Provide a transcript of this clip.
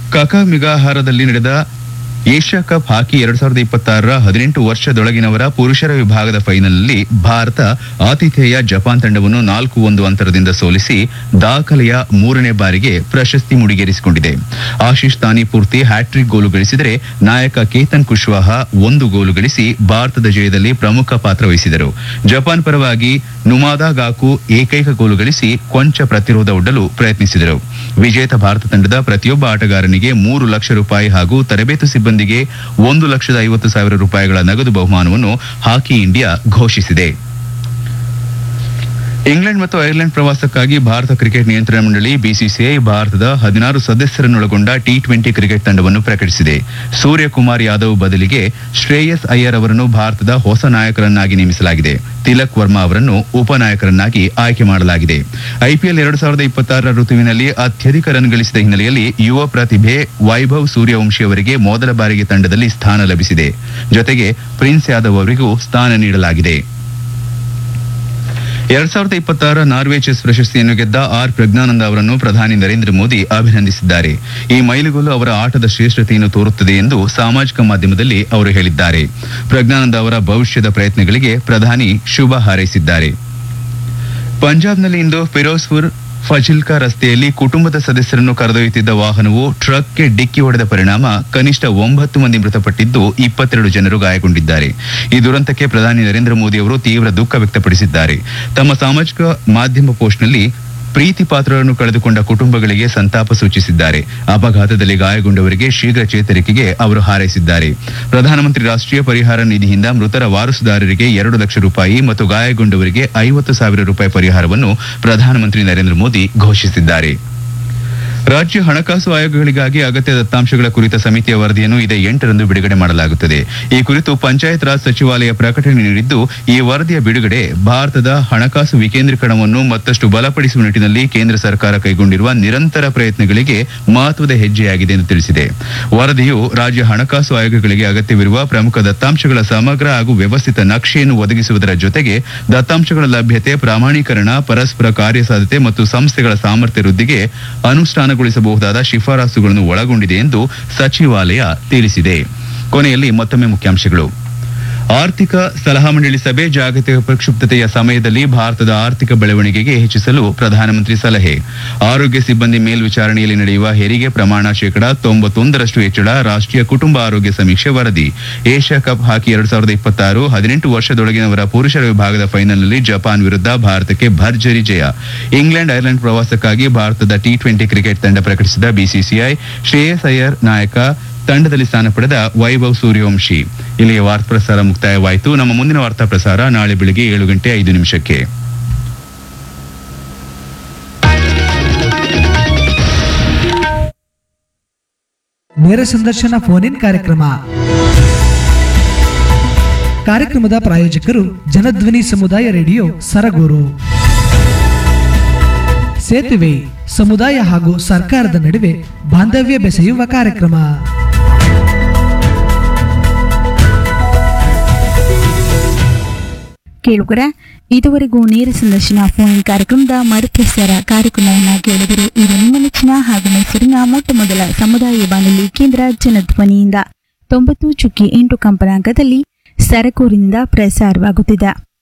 ಕಕಮಿಗಾಹಾರದಲ್ಲಿ ನಡೆದ Asia cup hockey ಎರಡ್ ಸಾವಿರದ ಇಪ್ಪತ್ತಾರರ ಹದಿನೆಂಟು ವರ್ಷದೊಳಗಿನವರ ಪುರುಷರ ವಿಭಾಗದ ಫೈನಲ್ನಲ್ಲಿ ಭಾರತ ಆತಿಥೇಯ ಜಪಾನ್ ತಂಡವನ್ನು ನಾಲ್ಕು ಒಂದು ಅಂತರದಿಂದ ಸೋಲಿಸಿ ದಾಖಲೆಯ ಮೂರನೇ ಬಾರಿಗೆ ಪ್ರಶಸ್ತಿ ಮುಡಿಗೇರಿಸಿಕೊಂಡಿದೆ ಆಶೀಶ್ ತಾನಿ ಪೂರ್ತಿ ಹ್ಯಾಟ್ರಿಕ್ ಗೋಲು ಗಳಿಸಿದರೆ ನಾಯಕ ಕೇತನ್ ಕುಶ್ವಾಹ ಒಂದು ಗೋಲು ಗಳಿಸಿ ಭಾರತದ ಜಯದಲ್ಲಿ ಪ್ರಮುಖ ಪಾತ್ರ ವಹಿಸಿದರು ಜಪಾನ್ ಪರವಾಗಿ ನುಮಾದಾ ಗಾಕು ಏಕೈಕ ಗೋಲು ಗಳಿಸಿ ಕೊಂಚ ಪ್ರತಿರೋಧ ಒಡ್ಡಲು ಪ್ರಯತ್ನಿಸಿದರು ವಿಜೇತ ಭಾರತ ತಂಡದ ಪ್ರತಿಯೊಬ್ಬ ಆಟಗಾರನಿಗೆ ಮೂರು ಲಕ್ಷ ರೂಪಾಯಿ ಹಾಗೂ ತರಬೇತು ಸಿಬ್ಬಂದಿಗೆ ಒಂದು ಲಕ್ಷದ ಐವತ್ತು ಸಾವಿರ ರೂಪಾಯಿಗಳ ನಗದು ಬಹುಮಾನವನ್ನು ಹಾಕಿ ಇಂಡಿಯಾ ಘೋಷಿಸಿದೆ ಇಂಗ್ಲೆಂಡ್ ಮತ್ತು ಐರ್ಲೆಂಡ್ ಪ್ರವಾಸಕ್ಕಾಗಿ ಭಾರತ ಕ್ರಿಕೆಟ್ ನಿಯಂತ್ರಣ ಮಂಡಳಿ ಬಿಸಿಸಿಐ ಭಾರತದ ಹದಿನಾರು ಸದಸ್ಯರನ್ನೊಳಗೊಂಡ ಟಿ ಟ್ವೆಂಟಿ ಕ್ರಿಕೆಟ್ ತಂಡವನ್ನು ಪ್ರಕಟಿಸಿದೆ ಸೂರ್ಯಕುಮಾರ್ ಯಾದವ್ ಬದಲಿಗೆ ಶ್ರೇಯಸ್ ಅಯ್ಯರ್ ಅವರನ್ನು ಭಾರತದ ಹೊಸ ನಾಯಕರನ್ನಾಗಿ ನೇಮಿಸಲಾಗಿದೆ ತಿಲಕ್ ವರ್ಮಾ ಅವರನ್ನು ಉಪನಾಯಕರನ್ನಾಗಿ ಆಯ್ಕೆ ಮಾಡಲಾಗಿದೆ ಐಪಿಎಲ್ ಎರಡು ಸಾವಿರದ ಇಪ್ಪತ್ತಾರರ ಋತುವಿನಲ್ಲಿ ಅತ್ಯಧಿಕ ರನ್ ಗಳಿಸಿದ ಹಿನ್ನೆಲೆಯಲ್ಲಿ ಯುವ ಪ್ರತಿಭೆ ವೈಭವ್ ಸೂರ್ಯವಂಶಿ ಅವರಿಗೆ ಮೊದಲ ಬಾರಿಗೆ ತಂಡದಲ್ಲಿ ಸ್ಥಾನ ಲಭಿಸಿದೆ ಜೊತೆಗೆ ಪ್ರಿನ್ಸ್ ಯಾದವ್ ಅವರಿಗೂ ಸ್ಥಾನ ನೀಡಲಾಗಿದೆ ಎರಡ್ ಸಾವಿರದ ಇಪ್ಪತ್ತಾರ ನಾರ್ವೆ ಚೆಸ್ ಪ್ರಶಸ್ತಿಯನ್ನು ಗೆದ್ದ ಆರ್ ಪ್ರಜ್ಞಾನಂದ ಅವರನ್ನು ಪ್ರಧಾನಿ ನರೇಂದ್ರ ಮೋದಿ ಅಭಿನಂದಿಸಿದ್ದಾರೆ ಈ ಮೈಲುಗಲ್ಲು ಅವರ ಆಟದ ಶ್ರೇಷ್ಠತೆಯನ್ನು ತೋರುತ್ತದೆ ಎಂದು ಸಾಮಾಜಿಕ ಮಾಧ್ಯಮದಲ್ಲಿ ಅವರು ಹೇಳಿದ್ದಾರೆ ಪ್ರಜ್ಞಾನಂದ ಅವರ ಭವಿಷ್ಯದ ಪ್ರಯತ್ನಗಳಿಗೆ ಪ್ರಧಾನಿ ಶುಭ ಹಾರೈಸಿದ್ದಾರೆ ಪಂಜಾಬ್ನಲ್ಲಿ ಇಂದು ಫಿರೋಜ್ಪುರ್ ಫಜಿಲ್ಕಾ ರಸ್ತೆಯಲ್ಲಿ ಕುಟುಂಬದ ಸದಸ್ಯರನ್ನು ಕರೆದೊಯ್ಯುತ್ತಿದ್ದ ವಾಹನವು ಟ್ರಕ್ಗೆ ಡಿಕ್ಕಿ ಹೊಡೆದ ಪರಿಣಾಮ ಕನಿಷ್ಠ ಒಂಬತ್ತು ಮಂದಿ ಮೃತಪಟ್ಟಿದ್ದು ಇಪ್ಪತ್ತೆರಡು ಜನರು ಗಾಯಗೊಂಡಿದ್ದಾರೆ ಈ ದುರಂತಕ್ಕೆ ಪ್ರಧಾನಿ ನರೇಂದ್ರ ಮೋದಿ ಅವರು ತೀವ್ರ ದುಃಖ ವ್ಯಕ್ತಪಡಿಸಿದ್ದಾರೆ ತಮ್ಮ ಸಾಮಾಜಿಕ ಮಾಧ್ಯಮ ಪೋಸ್ಟ್ನಲ್ಲಿ ಪ್ರೀತಿ ಪಾತ್ರರನ್ನು ಕಳೆದುಕೊಂಡ ಕುಟುಂಬಗಳಿಗೆ ಸಂತಾಪ ಸೂಚಿಸಿದ್ದಾರೆ ಅಪಘಾತದಲ್ಲಿ ಗಾಯಗೊಂಡವರಿಗೆ ಶೀಘ್ರ ಚೇತರಿಕೆಗೆ ಅವರು ಹಾರೈಸಿದ್ದಾರೆ ಪ್ರಧಾನಮಂತ್ರಿ ರಾಷ್ಟ್ರೀಯ ಪರಿಹಾರ ನಿಧಿಯಿಂದ ಮೃತರ ವಾರಸುದಾರರಿಗೆ ಎರಡು ಲಕ್ಷ ರೂಪಾಯಿ ಮತ್ತು ಗಾಯಗೊಂಡವರಿಗೆ ಐವತ್ತು ಸಾವಿರ ರೂಪಾಯಿ ಪರಿಹಾರವನ್ನು ಪ್ರಧಾನಮಂತ್ರಿ ನರೇಂದ್ರ ಮೋದಿ ಘೋಷಿಸಿದ್ದಾರೆ ರಾಜ್ಯ ಹಣಕಾಸು ಆಯೋಗಗಳಿಗಾಗಿ ಅಗತ್ಯ ದತ್ತಾಂಶಗಳ ಕುರಿತ ಸಮಿತಿಯ ವರದಿಯನ್ನು ಇದೇ ಎಂಟರಂದು ಬಿಡುಗಡೆ ಮಾಡಲಾಗುತ್ತದೆ ಈ ಕುರಿತು ಪಂಚಾಯತ್ ರಾಜ್ ಸಚಿವಾಲಯ ಪ್ರಕಟಣೆ ನೀಡಿದ್ದು ಈ ವರದಿಯ ಬಿಡುಗಡೆ ಭಾರತದ ಹಣಕಾಸು ವಿಕೇಂದ್ರೀಕರಣವನ್ನು ಮತ್ತಷ್ಟು ಬಲಪಡಿಸುವ ನಿಟ್ಟಿನಲ್ಲಿ ಕೇಂದ್ರ ಸರ್ಕಾರ ಕೈಗೊಂಡಿರುವ ನಿರಂತರ ಪ್ರಯತ್ನಗಳಿಗೆ ಮಹತ್ವದ ಹೆಜ್ಜೆಯಾಗಿದೆ ಎಂದು ತಿಳಿಸಿದೆ ವರದಿಯು ರಾಜ್ಯ ಹಣಕಾಸು ಆಯೋಗಗಳಿಗೆ ಅಗತ್ಯವಿರುವ ಪ್ರಮುಖ ದತ್ತಾಂಶಗಳ ಸಮಗ್ರ ಹಾಗೂ ವ್ಯವಸ್ಥಿತ ನಕ್ಷೆಯನ್ನು ಒದಗಿಸುವುದರ ಜೊತೆಗೆ ದತ್ತಾಂಶಗಳ ಲಭ್ಯತೆ ಪ್ರಾಮಾಣೀಕರಣ ಪರಸ್ಪರ ಕಾರ್ಯಸಾಧ್ಯತೆ ಮತ್ತು ಸಂಸ್ಥೆಗಳ ಸಾಮರ್ಥ್ಯ ವೃದ್ಧಿಗೆ ಅನುಷ್ಠಾನಗೊಳಿಸಬಹುದಾದ ಶಿಫಾರಸುಗಳನ್ನು ಒಳಗೊಂಡಿದೆ ಎಂದು ಸಚಿವಾಲಯ ತಿಳಿಸಿದೆ ಕೊನೆಯಲ್ಲಿ ಮತ್ತೊಮ್ಮೆ ಮುಖ್ಯಾಂಶಗಳು ಆರ್ಥಿಕ ಸಲಹಾ ಮಂಡಳಿ ಸಭೆ ಜಾಗತಿಕ ಪ್ರಕ್ಷುಬ್ಧತೆಯ ಸಮಯದಲ್ಲಿ ಭಾರತದ ಆರ್ಥಿಕ ಬೆಳವಣಿಗೆಗೆ ಹೆಚ್ಚಿಸಲು ಪ್ರಧಾನಮಂತ್ರಿ ಸಲಹೆ ಆರೋಗ್ಯ ಸಿಬ್ಬಂದಿ ಮೇಲ್ವಿಚಾರಣೆಯಲ್ಲಿ ನಡೆಯುವ ಹೆರಿಗೆ ಪ್ರಮಾಣ ಶೇಕಡಾ ತೊಂಬತ್ತೊಂದರಷ್ಟು ಹೆಚ್ಚಳ ರಾಷ್ಟ್ರೀಯ ಕುಟುಂಬ ಆರೋಗ್ಯ ಸಮೀಕ್ಷೆ ವರದಿ ಏಷ್ಯಾ ಕಪ್ ಹಾಕಿ ಎರಡ್ ಸಾವಿರದ ಇಪ್ಪತ್ತಾರು ಹದಿನೆಂಟು ವರ್ಷದೊಳಗಿನವರ ಪುರುಷರ ವಿಭಾಗದ ಫೈನಲ್ನಲ್ಲಿ ಜಪಾನ್ ವಿರುದ್ಧ ಭಾರತಕ್ಕೆ ಭರ್ಜರಿ ಜಯ ಇಂಗ್ಲೆಂಡ್ ಐರ್ಲೆಂಡ್ ಪ್ರವಾಸಕ್ಕಾಗಿ ಭಾರತದ ಟಿ ಟ್ವೆಂಟಿ ಕ್ರಿಕೆಟ್ ತಂಡ ಪ್ರಕಟಿಸಿದ ಬಿಸಿಸಿಐ ಶ್ರೇಯಸ್ ಅಯ್ಯರ್ ನಾಯಕ ತಂಡದಲ್ಲಿ ಸ್ಥಾನ ಪಡೆದ ವೈಭವ್ ಸೂರ್ಯವಂಶಿ ಇಲ್ಲಿಗೆ ವಾರ್ತಾ ಪ್ರಸಾರ ಮುಕ್ತಾಯವಾಯಿತು ನಮ್ಮ ಮುಂದಿನ ವಾರ್ತಾ ಪ್ರಸಾರ ನಾಳೆ ಬೆಳಿಗ್ಗೆ ಏಳು ಗಂಟೆ ಐದು ನಿಮಿಷಕ್ಕೆ ನೇರ ಸಂದರ್ಶನ ಫೋನ್ ಇನ್ ಕಾರ್ಯಕ್ರಮ ಕಾರ್ಯಕ್ರಮದ ಪ್ರಾಯೋಜಕರು ಜನಧ್ವನಿ ಸಮುದಾಯ ರೇಡಿಯೋ ಸರಗೂರು ಸೇತುವೆ ಸಮುದಾಯ ಹಾಗೂ ಸರ್ಕಾರದ ನಡುವೆ ಬಾಂಧವ್ಯ ಬೆಸೆಯುವ ಕಾರ್ಯಕ್ರಮ ಕೇಳುಗರ ಇದುವರೆಗೂ ನೇರ ಸಂದರ್ಶನ ಫೋನ್ ಕಾರ್ಯಕ್ರಮದ ಮರುಪ್ರಸಾರ ಕಾರ್ಯಕ್ರಮವನ್ನು ಕೇಳಿದರು ಇದು ನಿಮ್ಮ ನೆಚ್ಚಿನ ಹಾಗೂ ಮೈಸೂರಿನ ಮೊಟ್ಟ ಮೊದಲ ಸಮುದಾಯ ಬಾನುಲಿ ಕೇಂದ್ರ ಜನಧ್ವನಿಯಿಂದ ತೊಂಬತ್ತು ಚುಕ್ಕಿ ಎಂಟು ಕಂಪನಾಂಕದಲ್ಲಿ ಸರಕೂರಿನಿಂದ ಪ್ರಸಾರವಾಗುತ್ತಿದೆ